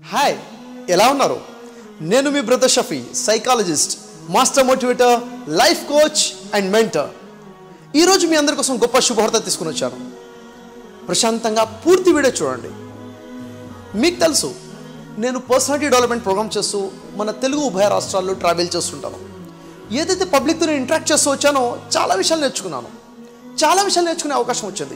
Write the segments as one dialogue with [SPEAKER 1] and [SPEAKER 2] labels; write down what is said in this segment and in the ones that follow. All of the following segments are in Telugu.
[SPEAKER 1] హాయ్ ఎలా ఉన్నారు నేను మీ brother Shafi psychologist master motivator life coach and mentor ఈరోజు మీ అందరి కోసం గొప్ప శుభవార్త తీసుకుని వచ్చాను ప్రశాంతంగా పూర్తి వీడియో చూడండి మీకు తెలుసు నేను పర్సనాలిటీ డెవలప్మెంట్ ప్రోగ్రామ్ చేస్తూ మన తెలుగు ఉభయ రాష్ట్రాల్లో ట్రావెల్ చేస్తుంటాను ఏదైతే పబ్లిక్తో నేను ఇంటరాక్ట్ చేస్తూ వచ్చానో చాలా విషయాలు నేర్చుకున్నాను చాలా విషయాలు నేర్చుకునే అవకాశం వచ్చింది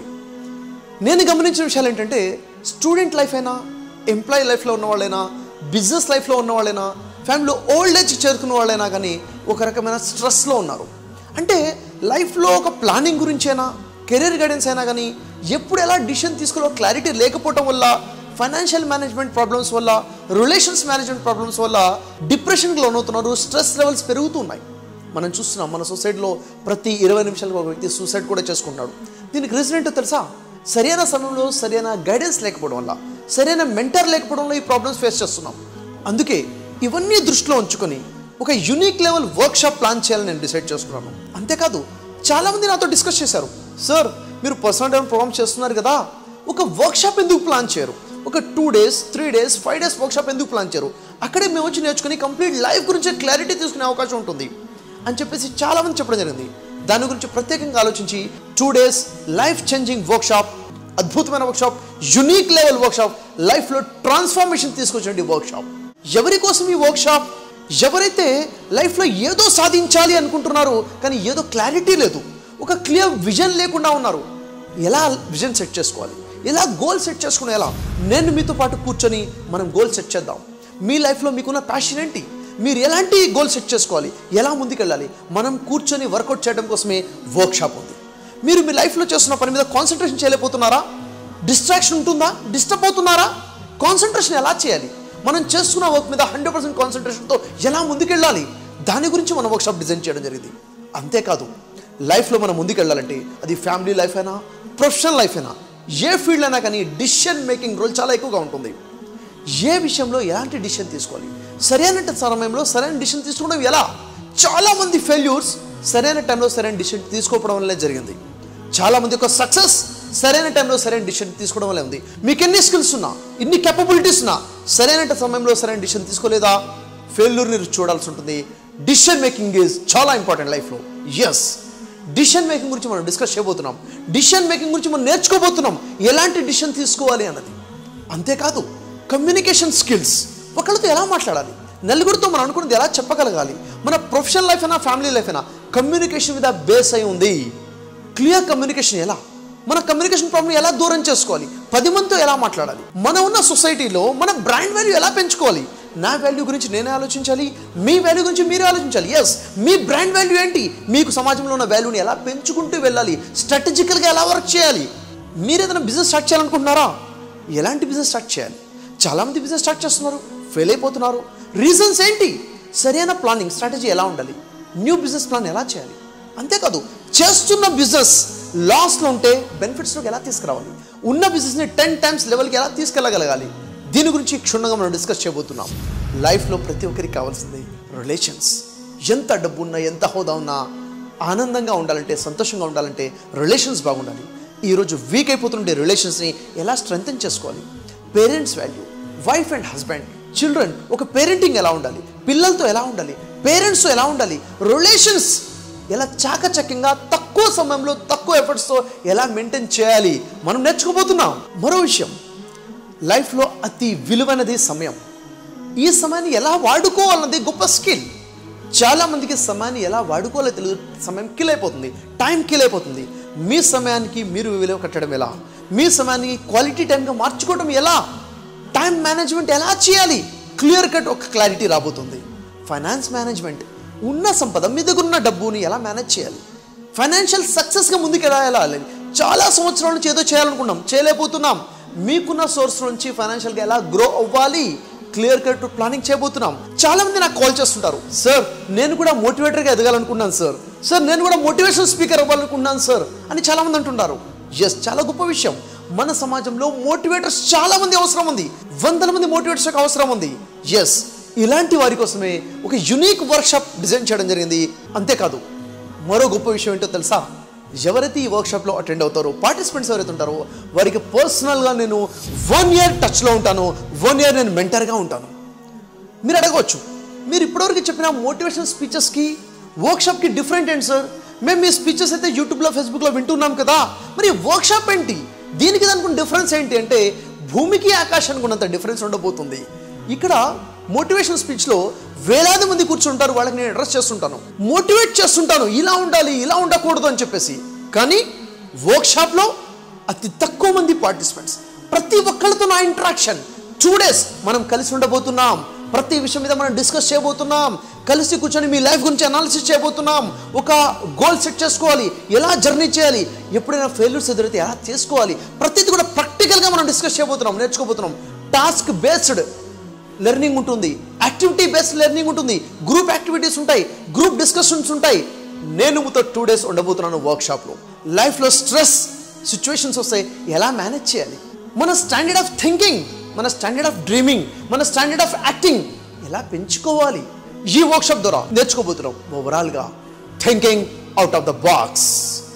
[SPEAKER 1] నేను గమనించిన విషయాలు ఏంటంటే స్టూడెంట్ లైఫ్ అయినా ఎంప్లాయీ లైఫ్లో ఉన్న వాళ్ళైనా బిజినెస్ లైఫ్లో ఉన్న వాళ్ళైనా ఫ్యామిలీలో ఓల్డ్ ఏజ్ చేరుకున్న వాళ్ళైనా కానీ ఒక రకమైన స్ట్రెస్లో ఉన్నారు అంటే లైఫ్లో ఒక ప్లానింగ్ గురించైనా కెరీర్ గైడెన్స్ అయినా కానీ ఎప్పుడు ఎలా డిసిషన్ తీసుకోవాలో క్లారిటీ లేకపోవటం వల్ల ఫైనాన్షియల్ మేనేజ్మెంట్ ప్రాబ్లమ్స్ వల్ల రిలేషన్స్ మేనేజ్మెంట్ ప్రాబ్లమ్స్ వల్ల డిప్రెషన్కి లోనవుతున్నారు స్ట్రెస్ లెవెల్స్ పెరుగుతున్నాయి మనం చూస్తున్నాం మన సొసైటీలో ప్రతి ఇరవై నిమిషాలకు ఒక వ్యక్తి సూసైడ్ కూడా చేసుకుంటాడు దీనికి రీజన్ ఏంటో తెలుసా సరైన సమయంలో సరైన గైడెన్స్ లేకపోవడం వల్ల సరైన మెంటర్ లేకపోవడం వల్ల ఈ ప్రాబ్లమ్స్ ఫేస్ చేస్తున్నాం అందుకే ఇవన్నీ దృష్టిలో ఉంచుకొని ఒక unique level workshop plan చేయాలని నేను డిసైడ్ చేసుకున్నాను అంతేకాదు చాలామంది నాతో డిస్కస్ చేశారు సార్ మీరు పర్సనల్ డెవలప్ ప్రోగ్రామ్ చేస్తున్నారు కదా ఒక వర్క్ షాప్ ఎందుకు ప్లాన్ చేయరు ఒక two days three days five days workshop ఎందుకు ప్లాన్ చేయరు అక్కడే మేము వచ్చి నేర్చుకుని కంప్లీట్ లైఫ్ గురించి క్లారిటీ తీసుకునే అవకాశం ఉంటుంది అని చెప్పేసి చాలామంది చెప్పడం జరిగింది దాని గురించి ప్రత్యేకంగా ఆలోచించి two days life changing workshop అద్భుతమైన workshop unique level workshop లైఫ్లో ట్రాన్స్ఫార్మేషన్ తీసుకొచ్చండి వర్క్ షాప్ ఎవరి కోసం ఈ వర్క్ షాప్ ఎవరైతే లైఫ్లో ఏదో సాధించాలి అనుకుంటున్నారో కానీ ఏదో క్లారిటీ లేదు ఒక క్లియర్ విజన్ లేకుండా ఉన్నారు ఎలా విజన్ సెట్ చేసుకోవాలి ఎలా గోల్ సెట్ చేసుకుని ఎలా నేను మీతో పాటు కూర్చొని మనం గోల్ సెట్ చేద్దాం మీ లైఫ్లో మీకున్న ప్యాషన్ ఏంటి మీరు ఎలాంటి గోల్ సెట్ చేసుకోవాలి ఎలా ముందుకెళ్ళాలి మనం కూర్చొని వర్కౌట్ చేయడం కోసమే వర్క్ షాప్ ఉంది మీరు మీ లైఫ్లో చేస్తున్న పని మీద కాన్సన్ట్రేషన్ చేయలేకపోతున్నారా డిస్ట్రాక్షన్ ఉంటుందా డిస్టర్బ్ అవుతున్నారా కాన్సన్ట్రేషన్ ఎలా చేయాలి మనం చేస్తున్న వర్క్ మీద హండ్రెడ్ పర్సెంట్ కాన్సన్ట్రేషన్తో ఎలా ముందుకెళ్ళాలి దాని గురించి మనం వర్క్ షాప్ డిజైన్ చేయడం జరిగింది అంతేకాదు లైఫ్లో మనం ముందుకెళ్ళాలంటే అది ఫ్యామిలీ లైఫ్ అయినా ప్రొఫెషనల్ లైఫ్ అయినా ఏ ఫీల్డ్ అయినా కానీ డిసిషన్ మేకింగ్ రోల్ చాలా ఎక్కువగా ఉంటుంది ఏ విషయంలో ఎలాంటి డిసిషన్ తీసుకోవాలి సరైన సమయంలో సరైన డిసిషన్ తీసుకోవడం ఎలా చాలామంది ఫెయిల్యూర్స్ సరైన టైంలో సరైన డిసిషన్ తీసుకోవడం వల్లే జరిగింది చాలామంది యొక్క సక్సెస్ సరైన టైంలో సరైన డిసిషన్ తీసుకోవడం వల్లే ఉంది మీకు ఎన్ని స్కిల్స్ ఉన్నా ఎన్ని కెపబిలిటీస్ ఉన్నా సరైన సమయంలో సరైన డిసిషన్ తీసుకోలేదా ఫెయిల్యూర్ని చూడాల్సి ఉంటుంది డిసిషన్ మేకింగ్ ఈజ్ చాలా ఇంపార్టెంట్ లైఫ్లో ఎస్ డిసిషన్ మేకింగ్ గురించి మనం డిస్కస్ చేయబోతున్నాం డిసిషన్ మేకింగ్ గురించి మనం నేర్చుకోబోతున్నాం ఎలాంటి డిసిషన్ తీసుకోవాలి అన్నది అంతేకాదు కమ్యూనికేషన్ స్కిల్స్ ఒకళ్ళతో ఎలా మాట్లాడాలి నలుగురితో మనం అనుకున్నది ఎలా చెప్పగలగాలి మన ప్రొఫెషనల్ లైఫ్ అయినా ఫ్యామిలీ లైఫ్ అయినా కమ్యూనికేషన్ మీద బేస్ అయి ఉంది క్లియర్ కమ్యూనికేషన్ ఎలా మన కమ్యూనికేషన్ ప్రాబ్లం ఎలా దూరం చేసుకోవాలి పది మందితో ఎలా మాట్లాడాలి మన ఉన్న సొసైటీలో మన బ్రాండ్ వాల్యూ ఎలా పెంచుకోవాలి నా వాల్యూ గురించి నేనే ఆలోచించాలి మీ వాల్యూ గురించి మీరే ఆలోచించాలి ఎస్ మీ బ్రాండ్ వాల్యూ ఏంటి మీకు సమాజంలో ఉన్న వాల్యూని ఎలా పెంచుకుంటూ వెళ్ళాలి స్ట్రాటజికల్గా ఎలా వర్క్ చేయాలి మీరు ఏదైనా బిజినెస్ స్టార్ట్ చేయాలనుకుంటున్నారా ఎలాంటి బిజినెస్ స్టార్ట్ చేయాలి చాలామంది బిజినెస్ స్టార్ట్ చేస్తున్నారు ఫెయిల్ అయిపోతున్నారు రీజన్స్ ఏంటి సరైన ప్లానింగ్ స్ట్రాటజీ ఎలా ఉండాలి న్యూ బిజినెస్ ప్లాన్ ఎలా చేయాలి అంతేకాదు చేస్తున్న బిజినెస్ లాస్లో ఉంటే బెనిఫిట్స్లోకి ఎలా తీసుకురావాలి ఉన్న బిజినెస్ని టెన్ టైమ్స్ లెవెల్కి ఎలా తీసుకెళ్ళగలగాలి దీని గురించి క్షుణ్ణంగా మనం డిస్కస్ చేయబోతున్నాం లైఫ్లో ప్రతి ఒక్కరికి కావాల్సింది రిలేషన్స్ ఎంత డబ్బు ఉన్నా ఎంత హోదా ఉన్నా ఆనందంగా ఉండాలంటే సంతోషంగా ఉండాలంటే రిలేషన్స్ బాగుండాలి ఈరోజు వీక్ అయిపోతుండే రిలేషన్స్ని ఎలా స్ట్రెంగ్తన్ చేసుకోవాలి parents value wife and husband children ఒక పేరెంటింగ్ ఎలా ఉండాలి పిల్లలతో ఎలా ఉండాలి పేరెంట్స్తో ఎలా ఉండాలి రిలేషన్స్ ఎలా చాకచక్యంగా తక్కువ సమయంలో తక్కువ ఎఫర్ట్స్తో ఎలా మెయింటైన్ చేయాలి మనం నేర్చుకోబోతున్నాం మరో విషయం లైఫ్లో అతి విలువైనది సమయం ఈ సమయాన్ని ఎలా వాడుకోవాలన్నది గొప్ప స్కిల్ చాలా మందికి సమయాన్ని ఎలా వాడుకోవాలో తెలియదు సమయం కిల్ అయిపోతుంది టైం కిల్ అయిపోతుంది మీ సమయానికి మీరు విలువ కట్టడం ఎలా మీ సమయాన్ని క్వాలిటీ టైంగా మార్చుకోవడం ఎలా టైం మేనేజ్మెంట్ ఎలా చేయాలి క్లియర్ కట్ ఒక క్లారిటీ రాబోతుంది ఫైనాన్స్ మేనేజ్మెంట్ ఉన్న సంపద మీ దగ్గర ఉన్న డబ్బుని ఎలా మేనేజ్ చేయాలి ఫైనాన్షియల్ సక్సెస్గా ముందుకు ఎలా వెళ్ళాలి చాలా సంవత్సరాల నుంచి ఏదో చేయాలనుకున్నాం చేయలేకపోతున్నాం మీకున్న సోర్స్ నుంచి ఫైనాన్షియల్గా ఎలా గ్రో అవ్వాలి క్లియర్ కట్ ప్లానింగ్ చేయబోతున్నాం చాలా మంది నాకు కాల్ చేస్తుంటారు సార్ నేను కూడా మోటివేటర్గా ఎదగాలనుకున్నాను సార్ సార్ నేను కూడా మోటివేషన్ స్పీకర్ అవ్వాలనుకున్నాను సార్ అని చాలా మంది అంటుంటారు ఎస్ చాలా గొప్ప విషయం మన సమాజంలో మోటివేటర్స్ చాలా మంది అవసరం ఉంది వందల మంది మోటివేటర్స్ అవసరం ఉంది ఎస్ ఇలాంటి వారి కోసమే ఒక యునీక్ వర్క్షాప్ డిజైన్ చేయడం జరిగింది అంతేకాదు మరో గొప్ప విషయం ఏంటో తెలుసా ఎవరైతే ఈ వర్క్షాప్లో అటెండ్ అవుతారో పార్టిసిపెంట్స్ ఎవరైతే ఉంటారో వారికి పర్సనల్గా నేను వన్ ఇయర్ టచ్లో ఉంటాను వన్ ఇయర్ నేను మెంటర్గా ఉంటాను మీరు అడగవచ్చు మీరు ఇప్పటివరకు చెప్పిన మోటివేషన్ స్పీచెస్కి వర్క్షాప్కి డిఫరెంట్ ఏంటి సార్ మేము మీ స్పీచెస్ అయితే యూట్యూబ్లో ఫేస్బుక్లో వింటున్నాం కదా మరి వర్క్షాప్ ఏంటి దీనికి దానికి డిఫరెన్స్ ఏంటి అంటే భూమికి ఆకాశానికి ఉన్నంత డిఫరెన్స్ ఉండబోతుంది ఇక్కడ మోటివేషన్ స్పీచ్లో వేలాది మంది కూర్చుంటారు వాళ్ళకి నేను అడ్రస్ చేస్తుంటాను మోటివేట్ చేస్తుంటాను ఇలా ఉండాలి ఇలా ఉండకూడదు అని చెప్పేసి కానీ వర్క్షాప్లో అతి తక్కువ మంది పార్టిసిపెంట్స్ ప్రతి ఒక్కళ్ళతో నా ఇంటరాక్షన్ టూ డేస్ మనం కలిసి ఉండబోతున్నాం ప్రతి విషయం మీద మనం డిస్కస్ చేయబోతున్నాం కలిసి కూర్చొని మీ లైఫ్ గురించి అనాలిసిస్ చేయబోతున్నాం ఒక గోల్ సెట్ చేసుకోవాలి ఎలా జర్నీ చేయాలి ఎప్పుడైనా ఫెయిల్యూర్స్ ఎదురైతే ఎలా చేసుకోవాలి ప్రతిదీ కూడా ప్రాక్టికల్గా మనం డిస్కస్ చేయబోతున్నాం నేర్చుకోబోతున్నాం టాస్క్ బేస్డ్ లెర్నింగ్ ఉంటుంది యాక్టివిటీ బేస్డ్ లెర్నింగ్ ఉంటుంది గ్రూప్ యాక్టివిటీస్ ఉంటాయి గ్రూప్ డిస్కషన్స్ ఉంటాయి నేను మీతో టూ డేస్ ఉండబోతున్నాను వర్క్షాప్లో లైఫ్లో స్ట్రెస్ సిచ్యువేషన్స్ వస్తాయి ఎలా మేనేజ్ చేయాలి మన స్టాండర్డ్ ఆఫ్ థింకింగ్ మన స్టాండర్డ్ ఆఫ్ డ్రీమింగ్ మన స్టాండర్డ్ ఆఫ్ యాక్టింగ్ ఎలా పెంచుకోవాలి ఈ వర్క్షాప్ ద్వారా నేర్చుకోబోతున్నాం ఓవరాల్గా thinking out of the box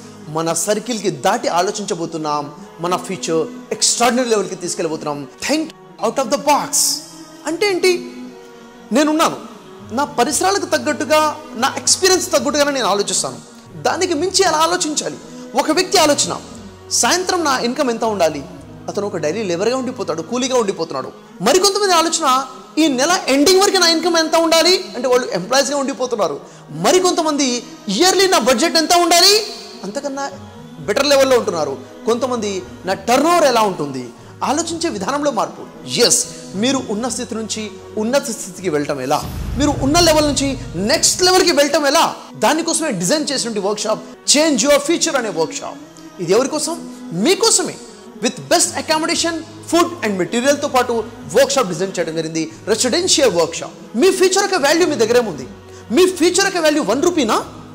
[SPEAKER 1] మన సర్కిల్కి దాటి ఆలోచించబోతున్నాం మన ఫ్యూచర్ ఎక్స్ట్రాడినరీ లెవెల్కి తీసుకెళ్ళబోతున్నాం think out of the box అంటే ఏంటి నేనున్నాను నా పరిసరాలకు తగ్గట్టుగా నా ఎక్స్పీరియన్స్ తగ్గట్టుగానే నేను ఆలోచిస్తాను దానికి మించి అలా ఆలోచించాలి ఒక వ్యక్తి ఆలోచన సాయంత్రం నా ఇన్కమ్ ఎంత ఉండాలి అతను ఒక డైలీ లేబర్గా ఉండిపోతాడు కూలీగా ఉండిపోతున్నాడు మరికొంతమంది ఆలోచన ఈ నెల ఎండింగ్ వరకు నా ఇన్కమ్ ఎంత ఉండాలి అంటే వాళ్ళు ఎంప్లాయీస్గా ఉండిపోతున్నారు మరికొంతమంది ఇయర్లీ నా బడ్జెట్ ఎంత ఉండాలి అంతకన్నా బెటర్ లెవెల్లో ఉంటున్నారు కొంతమంది నా టర్న్ ఓవర్ ఎలా ఉంటుంది ఆలోచించే విధానంలో మార్పు ఎస్ మీరు ఉన్న స్థితి నుంచి ఉన్నత స్థితికి వెళ్ళటం ఎలా మీరు ఉన్న లెవెల్ నుంచి నెక్స్ట్ లెవెల్కి వెళ్ళటం ఎలా దానికోసమే డిజైన్ చేసినటువంటి వర్క్షాప్ చేంజ్ యువర్ ఫ్యూచర్ అనే వర్క్షాప్ ఇది ఎవరి కోసం మీకోసమే with best accommodation food and మెటీరియల్తో పాటు వర్క్షాప్ డిజైన్ చేయడం జరిగింది రెసిడెన్షియల్ వర్క్షాప్ మీ ఫ్యూచర్ యొక్క వాల్యూ మీ దగ్గరే ఉంది మీ ఫ్యూచర్ యొక్క వాల్యూ వన్ రూపీనా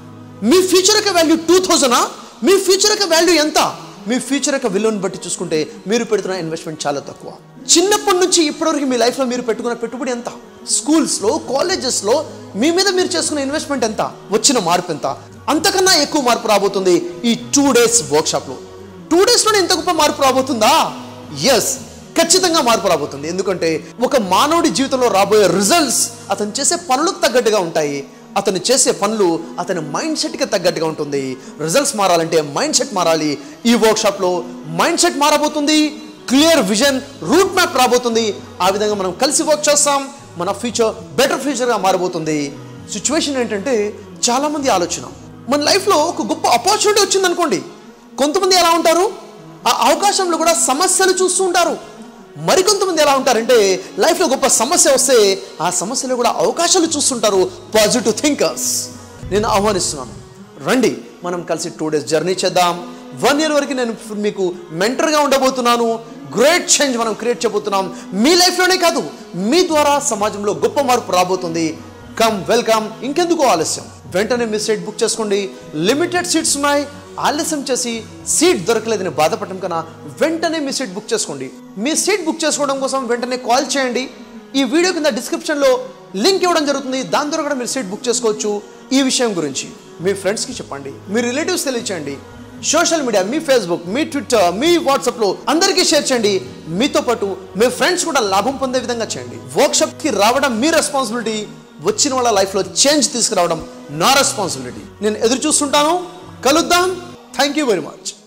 [SPEAKER 1] మీ ఫ్యూచర్ యొక్క వాల్యూ టూ థౌజండా మీ ఫ్యూచర్ యొక్క వాల్యూ ఎంత మీ ఫ్యూచర్ యొక్క విలువను బట్టి చూసుకుంటే మీరు పెడుతున్న ఇన్వెస్ట్మెంట్ చాలా తక్కువ చిన్నప్పటి నుంచి ఇప్పటివరకు మీ లైఫ్లో మీరు పెట్టుకున్న పెట్టుబడి ఎంత స్కూల్స్లో కాలేజెస్లో మీ మీద మీరు చేసుకున్న ఇన్వెస్ట్మెంట్ ఎంత వచ్చిన మార్పు ఎంత అంతకన్నా ఎక్కువ మార్పు రాబోతుంది ఈ టూ డేస్ వర్క్షాప్లో టూ డేస్లోనే ఎంత గొప్ప మార్పు రాబోతుందా ఎస్ ఖచ్చితంగా మార్పు రాబోతుంది ఎందుకంటే ఒక మానవుడి జీవితంలో రాబోయే రిజల్ట్స్ అతను చేసే పనులకు తగ్గట్టుగా ఉంటాయి అతను చేసే పనులు అతని మైండ్ సెట్కి తగ్గట్టుగా ఉంటుంది రిజల్ట్స్ మారాలంటే మైండ్ సెట్ మారాలి ఈ వర్క్షాప్లో మైండ్ సెట్ మారబోతుంది క్లియర్ విజన్ రూట్ మ్యాప్ రాబోతుంది ఆ విధంగా మనం కలిసి వర్క్ చేస్తాం మన ఫ్యూచర్ బెటర్ ఫ్యూచర్గా మారబోతుంది సిచ్యువేషన్ ఏంటంటే చాలామంది ఆలోచన మన లైఫ్లో ఒక గొప్ప ఆపర్చునిటీ వచ్చింది అనుకోండి కొంతమంది ఎలా ఉంటారు ఆ అవకాశంలో కూడా సమస్యలు చూస్తూ ఉంటారు మరికొంతమంది ఎలా ఉంటారంటే లైఫ్లో గొప్ప సమస్య వస్తే ఆ సమస్యలో కూడా అవకాశాలు చూస్తుంటారు పాజిటివ్ థింకర్స్ నేను ఆహ్వానిస్తున్నాను రండి మనం కలిసి టూ డేస్ జర్నీ చేద్దాం వన్ ఇయర్ వరకు నేను మీకు మెంటర్గా ఉండబోతున్నాను గ్రేట్ చేంజ్ మనం క్రియేట్ చేయబోతున్నాం మీ లైఫ్లోనే కాదు మీ ద్వారా సమాజంలో గొప్ప మార్పు రాబోతుంది కమ్ వెల్కమ్ ఇంకెందుకు ఆలస్యం వెంటనే మీ సీట్ బుక్ చేసుకోండి లిమిటెడ్ సీట్స్ ఉన్నాయి ఆలస్యం చేసి సీట్ దొరకలేదని బాధపడటం కన్నా వెంటనే మీ సీట్ బుక్ చేసుకోండి మీ సీట్ బుక్ చేసుకోవడం కోసం వెంటనే కాల్ చేయండి ఈ వీడియో కింద డిస్క్రిప్షన్లో లింక్ ఇవ్వడం జరుగుతుంది దాని ద్వారా కూడా మీరు సీట్ బుక్ చేసుకోవచ్చు ఈ విషయం గురించి మీ ఫ్రెండ్స్కి చెప్పండి మీ రిలేటివ్స్ తెలియచేయండి సోషల్ మీడియా మీ ఫేస్బుక్ మీ ట్విట్టర్ మీ వాట్సాప్లో అందరికీ షేర్ చేయండి మీతో పాటు మీ ఫ్రెండ్స్ కూడా లాభం పొందే విధంగా చేయండి వర్క్షాప్కి రావడం మీ రెస్పాన్సిబిలిటీ వచ్చిన వాళ్ళ లైఫ్లో చేంజ్ తీసుకురావడం నా రెస్పాన్సిబిలిటీ నేను ఎదురు చూస్తుంటాను కలుద్దాం థ్యాంక్ యూ వెరీ మచ్